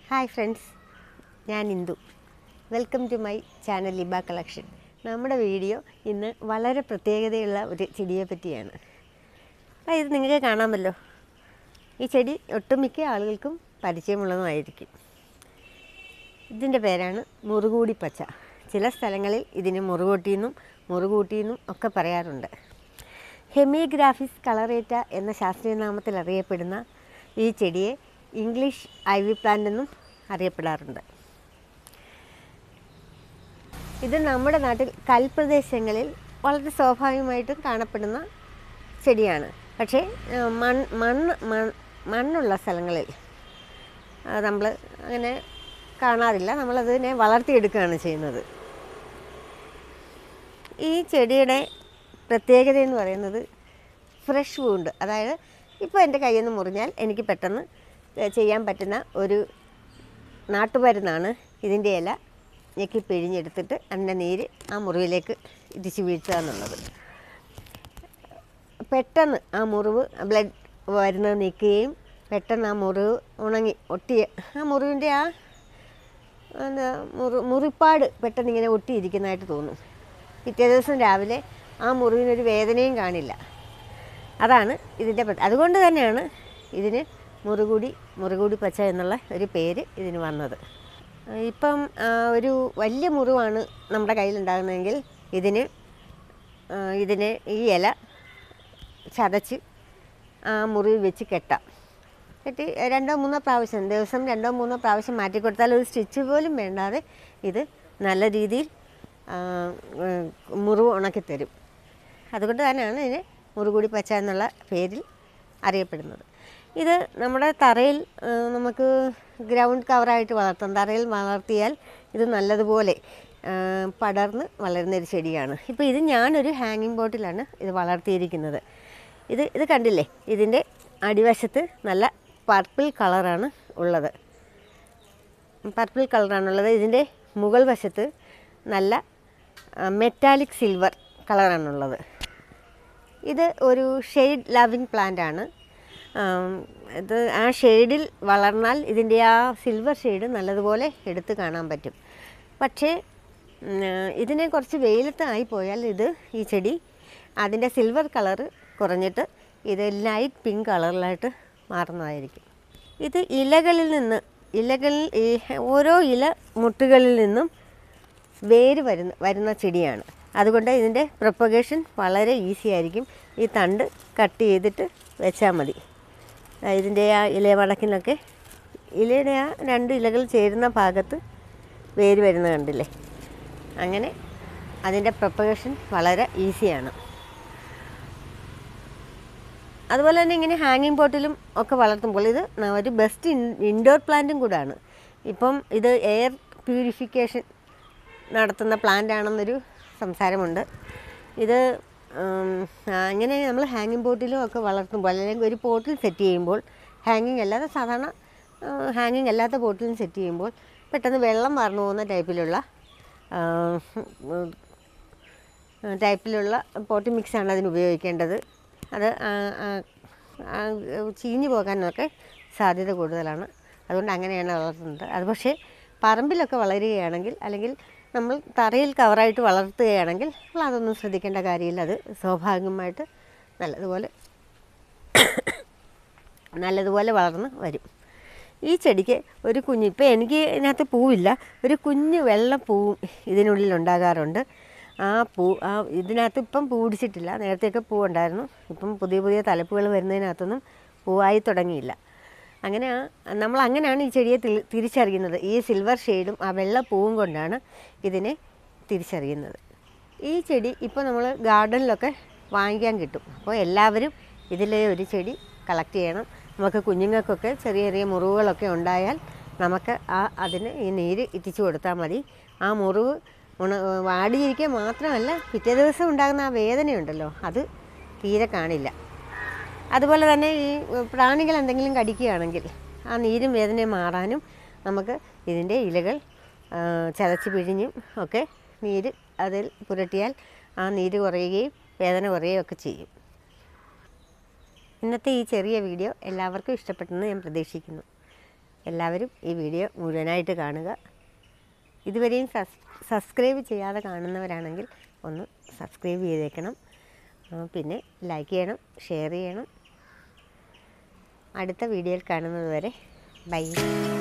hi friends ഞാൻ Indu welcome to my channel Liba collection നമ്മുടെ video ഇന്ന് വളരെ പ്രത്യേകതയുള്ള ഒരു ചെടിയെ പറ്റിയാണ് അപ്പോൾ ഇത് നിങ്ങൾക്ക് കാണാമല്ലോ ഈ ചെടി ഒട്ടുമിക്ക ആളുകൾക്കും പരിചയമുള്ളതുമായിരിക്കും ഇതിൻ്റെ പേരാണ് മുറുകൂടി പച്ച ചില സ്ഥലങ്ങളിൽ ഇതിന് മുറുകൂട്ടിയെന്നും മുറുകൂട്ടിയെന്നും ഒക്കെ പറയാറുണ്ട് ഹെമിഗ്രാഫിസ് കളറേറ്റ എന്ന ശാസ്ത്രീയ നാമത്തിൽ അറിയപ്പെടുന്ന ഈ ചെടിയെ ഇംഗ്ലീഷ് ഐവി പ്ലാന്റ് എന്നും അറിയപ്പെടാറുണ്ട് ഇത് നമ്മുടെ നാട്ടിൽ കൽപ്രദേശങ്ങളിൽ വളരെ സ്വാഭാവികമായിട്ടും കാണപ്പെടുന്ന ചെടിയാണ് പക്ഷേ ആ, മൺ മണ്ണ് മൺ- മണ്ണുള്ള സ്ഥലങ്ങളിൽ നമ്മൾ അങ്ങനെ കാണാറില്ല നമ്മളതിനെ വളർത്തിയെടുക്കുകയാണ് ചെയ്യുന്നത് ഈ ചെടിയുടെ പ്രത്യേകത എന്ന് പറയുന്നത് ഫ്രഷ് വൂണ്ട് അതായത് ഇപ്പോൾ എൻ്റെ കയ്യിൽ നിന്ന് മുറിഞ്ഞാൽ എനിക്ക് പെട്ടെന്ന് ഏഹ് ചെയ്യാൻ പറ്റുന്ന ഒരു നാട്ടുമരുന്നാണ് ഇതിൻ്റെ ഇല ഞെക്കി പിഴിഞ്ഞെടുത്തിട്ട് അതിൻ്റെ നീര് ആ മുറിവിലേക്ക് ഇടിച്ച് വീഴ്ത്തുക എന്നുള്ളത് പെട്ടെന്ന് ആ മുറിവ് ബ്ലഡ് വരുന്നത് നിൽക്കുകയും പെട്ടെന്ന് ആ മുറിവ് ഉണങ്ങി ഒട്ടിയ ആ മുറിവിൻ്റെ ആ എന്താ മുറി മുറിപ്പാട് പെട്ടെന്ന് ഇങ്ങനെ ഒട്ടിയിരിക്കുന്നതായിട്ട് തോന്നും പിറ്റേ ദിവസം രാവിലെ ആ മുറിവിനൊരു വേദനയും കാണില്ല അതാണ് ഇതിൻ്റെ പ്രത്യേകത അതുകൊണ്ട് തന്നെയാണ് ഇതിന് മുറുകൂടി മുറുകൂടി പച്ച എന്നുള്ള ഒരു പേര് ഇതിന് വന്നത് ഇപ്പം ആ, ഒരു വലിയ മുറിവാണ് നമ്മുടെ കയ്യിലുണ്ടാകുന്നതെങ്കിൽ ഇതിന് ആ, ഇതിന് ഈ ഇല ചതച്ച് ആ മുറിവ് വെച്ച് കെട്ടാം കെട്ടി രണ്ടോ മൂന്നോ പ്രാവശ്യം ദിവസം രണ്ടോ മൂന്നോ പ്രാവശ്യം മാറ്റി കൊടുത്താൽ ഒരു സ്റ്റിച്ച് പോലും വേണ്ടാതെ ഇത് നല്ല രീതിയിൽ ആ, ഉം, മുറിവ് ഉണക്കി തരും അതുകൊണ്ട് തന്നെയാണ് ഇതിന് മുറുകൂടി പച്ച എന്നുള്ള പേരിൽ അറിയപ്പെടുന്നത് ഇത് നമ്മുടെ തറയിൽ ആ, നമുക്ക് ഗ്രൗണ്ട് കവറായിട്ട് വളർത്താം തറയിൽ വളർത്തിയാൽ ഇത് നല്ലതുപോലെ ആ, പടർന്ന് വളരുന്നൊരു ചെടിയാണ് ഇപ്പോൾ ഇത് ഞാനൊരു ഹാങ്ങിങ് ബോട്ടിലാണ് ഇത് വളർത്തിയിരിക്കുന്നത് ഇത് ഇത് കണ്ടില്ലേ ഇതിൻ്റെ അടിവശത്ത് നല്ല പർപ്പിൾ കളറാണ് ഉള്ളത് പർപ്പിൾ കളറാണുള്ളത് ഇതിൻ്റെ മുകൾ വശത്ത് നല്ല മെറ്റാലിക് സിൽവർ കളറാണുള്ളത് ഇത് ഒരു ഷെയ്ഡ് ലവിങ് പ്ലാന്റ് ആണ് ആം, ഇത് ആ ഷെയ്ഡിൽ വളർന്നാൽ ഇതിൻ്റെ ആ സിൽവർ ഷെയ്ഡ് നല്ലതുപോലെ എടുത്ത് കാണാൻ പറ്റും പക്ഷേ ഉം, ഇതിനെ കുറച്ച് വെയിലത്ത് ആയിപ്പോയാൽ ഇത് ഈ ചെടി അതിൻ്റെ സിൽവർ കളറ് കുറഞ്ഞിട്ട് ഇത് ലൈറ്റ് പിങ്ക് കളറിലായിട്ട് മാറുന്നതായിരിക്കും ഇത് ഇലകളിൽ നിന്ന് ഇലകളിൽ ഈ ഓരോ ഇല മുട്ടുകളിൽ നിന്നും വേര് വരുന്ന വരുന്ന ചെടിയാണ് അതുകൊണ്ട് ഇതിൻ്റെ പ്രൊപ്പഗേഷൻ വളരെ ഈസി ആയിരിക്കും ഈ തണ്ട് കട്ട് ചെയ്തിട്ട് വെച്ചാൽ മതി ആ, ഇതിൻ്റെ ആ ഇല മടക്കിനൊക്കെ ഇലയുടെ ആ രണ്ട് ഇലകൾ ചേരുന്ന ഭാഗത്ത് വേര് വരുന്ന കണ്ടില്ലേ അങ്ങനെ അതിൻ്റെ പ്രൊപ്പഗേഷൻ വളരെ ഈസിയാണ് അതുപോലെ തന്നെ ഇങ്ങനെ ഹാങ്ങിങ് പോട്ടിലും ഒക്കെ വളർത്തുമ്പോൾ ഇത് ന- ഒരു ബെസ്റ്റ് ഇൻഡോർ പ്ലാന്റും കൂടാണ് ഇപ്പം ഇത് എയർ പ്യൂരിഫിക്കേഷൻ നടത്തുന്ന പ്ലാന്റ് ആണെന്നൊരു സംസാരമുണ്ട് ഇത് ഉം, ആ, ഇങ്ങനെ നമ്മൾ ഹാങ്ങിങ് പോട്ടിലും ഒക്കെ വളർത്തുമ്പോൾ അല്ലെങ്കിൽ ഒരു പോട്ടിൽ സെറ്റ് ചെയ്യുമ്പോൾ ഹാങ്ങിങ് അല്ലാതെ സാധാരണ ഹാങ്ങിങ് അല്ലാത്ത പോട്ടിലും സെറ്റ് ചെയ്യുമ്പോൾ പെട്ടെന്ന് വെള്ളം വാർന്നു പോകുന്ന ടൈപ്പിലുള്ള ആ, ഉം, ടൈപ്പിലുള്ള പോട്ടി മിക്സാണ് അതിന് ഉപയോഗിക്കേണ്ടത് അത് ആ, ആ, ആ, ചീഞ്ഞു പോകാനൊക്കെ സാധ്യത കൂടുതലാണ് അതുകൊണ്ട് അങ്ങനെയാണ് വളർത്തുന്നത് അത് പക്ഷേ പറമ്പിലൊക്കെ വളരുകയാണെങ്കിൽ അല്ലെങ്കിൽ നമ്മൾ തറയിൽ കവറായിട്ട് വളർത്തുകയാണെങ്കിൽ നമ്മൾ അതൊന്നും ശ്രദ്ധിക്കേണ്ട കാര്യമില്ല അത് സ്വാഭാവികമായിട്ട് നല്ലതുപോലെ നല്ലതുപോലെ വളർന്ന് വരും ഈ ചെടിക്ക് ഒരു കുഞ്ഞ് ഇപ്പോൾ എനിക്ക് ഇതിനകത്ത് പൂവില്ല ഒരു കുഞ്ഞ് വെള്ള പൂവും ഇതിനുള്ളിൽ ഉണ്ടാകാറുണ്ട് ആ പൂ ആ ഇതിനകത്ത് ഇപ്പം പൂ പിടിച്ചിട്ടില്ല നേരത്തെയൊക്കെ പൂ ഉണ്ടായിരുന്നു ഇപ്പം പുതിയ പുതിയ തലപ്പുകൾ വരുന്നതിനകത്തൊന്നും പൂവായി തുടങ്ങിയില്ല അങ്ങനെ ആ- നമ്മൾ അങ്ങനെയാണ് ഈ ചെടിയെ തി- തിരിച്ചറിയുന്നത് ഈ സിൽവർ ഷെയ്ഡും ആ വെള്ള പൂവും കൊണ്ടാണ് ഇതിനെ തിരിച്ചറിയുന്നത് ഈ ചെടി ഇപ്പോൾ നമ്മൾ ഗാർഡനിലൊക്കെ വാങ്ങിക്കാൻ കിട്ടും അപ്പോൾ എല്ലാവരും ഇതിലെ ഒരു ചെടി കളക്ട് ചെയ്യണം നമുക്ക് കുഞ്ഞുങ്ങൾക്കൊക്കെ ചെറിയ ചെറിയ മുറിവുകളൊക്കെ ഉണ്ടായാൽ നമുക്ക് ആ അതിന് ഈ നീര് ഇറ്റിച്ചു കൊടുത്താൽ മതി ആ മുറിവ് ഉണ വാടിയിരിക്കുക മാത്രമല്ല പിറ്റേ ദിവസം ഉണ്ടാകുന്ന ആ വേദനയുണ്ടല്ലോ അത് തീരെ കാണില്ല അതുപോലെ തന്നെ ഈ പ്രാണികൾ എന്തെങ്കിലും കടിക്കുകയാണെങ്കിൽ ആ നീരും വേദനയും മാറാനും നമുക്ക് ഇതിൻ്റെ ഇലകൾ ആ, ചതച്ച് പിഴിഞ്ഞും ഒക്കെ നീര് അതിൽ പുരട്ടിയാൽ ആ നീര് കുറയുകയും വേദന കുറയുകയും ഒക്കെ ചെയ്യും ഇന്നത്തെ ഈ ചെറിയ വീഡിയോ എല്ലാവർക്കും ഇഷ്ടപ്പെട്ടെന്ന് ഞാൻ പ്രതീക്ഷിക്കുന്നു എല്ലാവരും ഈ വീഡിയോ മുഴുവനായിട്ട് കാണുക ഇതുവരെയും സസ് സബ്സ്ക്രൈബ് ചെയ്യാതെ കാണുന്നവരാണെങ്കിൽ ഒന്ന് സബ്സ്ക്രൈബ് ചെയ്തേക്കണം ആ, പിന്നെ ലൈക്ക് ചെയ്യണം ഷെയർ ചെയ്യണം അടുത്ത വീഡിയോയിൽ കാണുന്നത് വരെ ബൈ